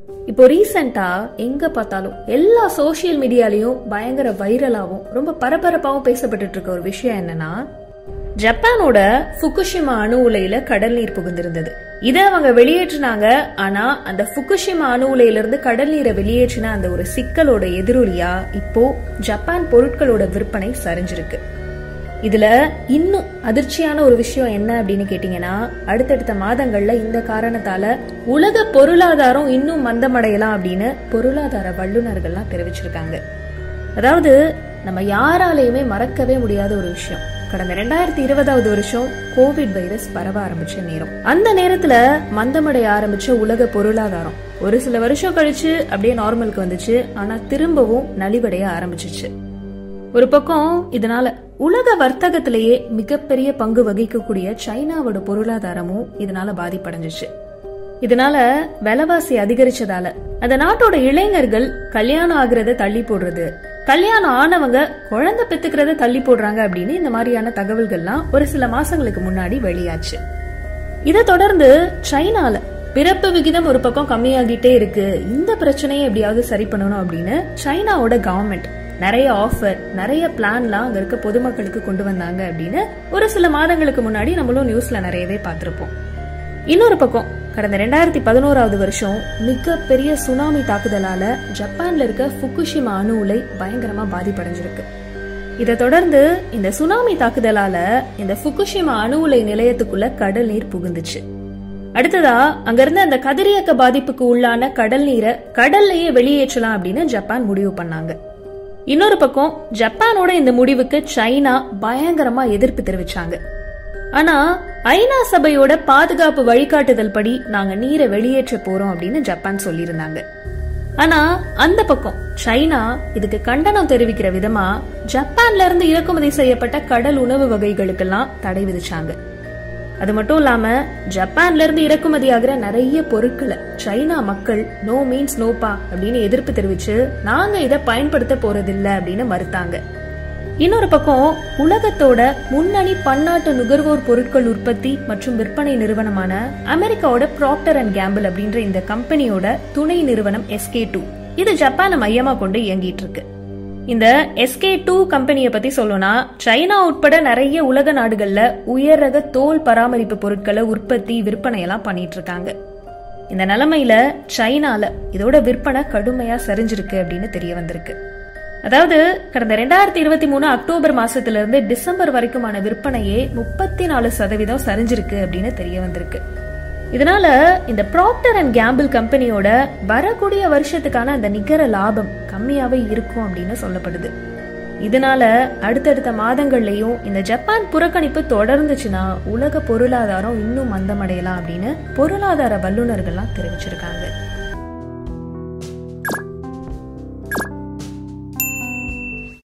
இப்போ ரீசெண்டா எங்க பார்த்தாலும் எல்லா சோஷியல் மீடியாலயும் பயங்கர வைரலாவும் ரொம்ப பரபரப்பாவும் பேசப்பட்டுட்டு இருக்க ஒரு விஷயம் என்னன்னா ஜப்பானோட ஃபுகுஷிமா அணு உலையில கடல் நீர் புகுந்திருந்தது இதை அவங்க வெளியேற்றினாங்க ஆனா அந்த ஃபுகுஷிமா அணு உலையில இருந்து கடல் நீரை வெளியேற்றின அந்த ஒரு சிக்கலோட எதிரொலியா இப்போ ஜப்பான் பொருட்களோட விற்பனை சரிஞ்சிருக்கு இதுல இன்னும் அதிர்ச்சியான ஒரு விஷயம் என்ன அப்படின்னு கேட்டீங்கன்னா அடுத்தடுத்த மாதங்கள்ல இந்த காரணத்தால உலக பொருளாதாரம் இன்னும் மந்தமடையலாம் அப்படின்னு பொருளாதார வல்லுநர்கள்லாம் தெரிவிச்சிருக்காங்க அதாவது நம்ம யாராலையுமே மறக்கவே முடியாத ஒரு விஷயம் கடந்த ரெண்டாயிரத்தி இருபதாவது வருஷம் கோவிட் வைரஸ் பரவ ஆரம்பிச்ச நேரம் அந்த நேரத்துல மந்தமடைய ஆரம்பிச்ச உலக பொருளாதாரம் ஒரு சில வருஷம் கழிச்சு அப்படியே நார்மலுக்கு வந்துச்சு ஆனா திரும்பவும் நலிவடைய ஆரம்பிச்சிச்சு ஒரு பக்கம் இதனால உலக வர்த்தகத்திலேயே மிகப்பெரிய பங்கு வகிக்கக்கூடிய சைனாவோட பொருளாதாரமும் இதனால பாதிப்படைஞ்சிச்சு இதனால விலைவாசி அதிகரிச்சதால அந்த நாட்டோட இளைஞர்கள் கல்யாணம் ஆகுறத தள்ளி போடுறது கல்யாணம் ஆனவங்க குழந்தை பெத்துக்கிறத தள்ளி போடுறாங்க அப்படின்னு இந்த மாதிரியான தகவல்கள்லாம் ஒரு சில மாசங்களுக்கு முன்னாடி வெளியாச்சு இதை தொடர்ந்து சைனால பிறப்பு விகிதம் ஒரு பக்கம் கம்மியாகிட்டே இருக்கு இந்த பிரச்சனையை எப்படியாவது சரி பண்ணணும் அப்படின்னு சைனாவோட கவர்மெண்ட் நிறைய ஆஃபர் நிறைய பிளான்லாம் அங்க இருக்க பொதுமக்களுக்கு கொண்டு வந்தாங்க அப்படின்னு ஒரு சில மாதங்களுக்கு முன்னாடி நம்மளும் நியூஸ்ல நிறையவே பார்த்திருப்போம் இன்னொரு பக்கம் கடந்த ரெண்டாயிரத்தி பதினோராவது வருஷம் மிகப்பெரிய சுனாமி தாக்குதலால ஜப்பான்ல இருக்க ஃபுகுஷிமா அணு உலை பயங்கரமா பாதிப்படைஞ்சிருக்கு இதை தொடர்ந்து இந்த சுனாமி தாக்குதலால இந்த ஃபுகுஷிமா அணு உலை நிலையத்துக்குள்ள கடல் நீர் புகுந்துச்சு அடுத்ததா அங்க இருந்த அந்த கதிரியக்க பாதிப்புக்கு உள்ளான கடல் நீரை கடல்லையே வெளியேற்றலாம் அப்படின்னு ஜப்பான் முடிவு பண்ணாங்க இன்னொரு பக்கம் ஜப்பானோட இந்த முடிவுக்கு சைனா பயங்கரமா எதிர்ப்பு தெரிவிச்சாங்க ஆனா ஐநா சபையோட பாதுகாப்பு வழிகாட்டுதல் படி நாங்க நீரை வெளியேற்ற போறோம் அப்படின்னு ஜப்பான் சொல்லியிருந்தாங்க ஆனா அந்த பக்கம் சைனா இதுக்கு கண்டனம் தெரிவிக்கிற விதமா ஜப்பான்ல இருந்து இறக்குமதி செய்யப்பட்ட கடல் உணவு வகைகளுக்கெல்லாம் தடை விதிச்சாங்க அது மட்டும் இல்லாம ஜப்பான்ல இருந்து இறக்குமதி ஆகிற நிறைய பொருட்களை சைனா மக்கள் நோ மீன்ஸ் நோப்பா அப்படின்னு எதிர்ப்பு தெரிவிச்சு நாங்க இதை பயன்படுத்த போறதில்ல அப்படின்னு மறுத்தாங்க இன்னொரு பக்கம் உலகத்தோட முன்னணி பன்னாட்டு நுகர்வோர் பொருட்கள் உற்பத்தி மற்றும் விற்பனை நிறுவனமான அமெரிக்காவோட ப்ராக்டர் அண்ட் கேம்பிள் அப்படின்ற இந்த கம்பெனியோட துணை நிறுவனம் எஸ்கே டூ இது ஜப்பானை மையமா கொண்டு இயங்கிட்டு இருக்கு இந்த எஸ்கே டூ கம்பெனியை பத்தி சொல்லணும்னா சைனா உட்பட நிறைய உலக நாடுகள்ல உயர் ரக தோல் பராமரிப்பு பொருட்களை உற்பத்தி விற்பனை எல்லாம் பண்ணிட்டு இருக்காங்க இந்த நிலைமையில சைனால இதோட விற்பனை கடுமையா சரிஞ்சிருக்கு அப்படின்னு தெரிய வந்திருக்கு அதாவது கடந்த ரெண்டாயிரத்தி இருபத்தி மூணு அக்டோபர் மாசத்துல இருந்து டிசம்பர் வரைக்குமான விற்பனையே முப்பத்தி நாலு சதவீதம் சரிஞ்சிருக்கு அப்படின்னு தெரிய வந்திருக்கு இதனால இந்த ப்ராக்டர் அண்ட் கேம்பிள் கம்பெனியோட வரக்கூடிய வருஷத்துக்கான அந்த நிகர லாபம் கம்மியாவே இருக்கும் அப்படின்னு சொல்லப்படுது இதனால அடுத்தடுத்த மாதங்கள்லயும் இந்த ஜப்பான் புறக்கணிப்பு தொடர்ந்துச்சுன்னா உலக பொருளாதாரம் இன்னும் மந்தமடையலாம் அப்படின்னு பொருளாதார வல்லுநர்கள்லாம் தெரிவிச்சிருக்காங்க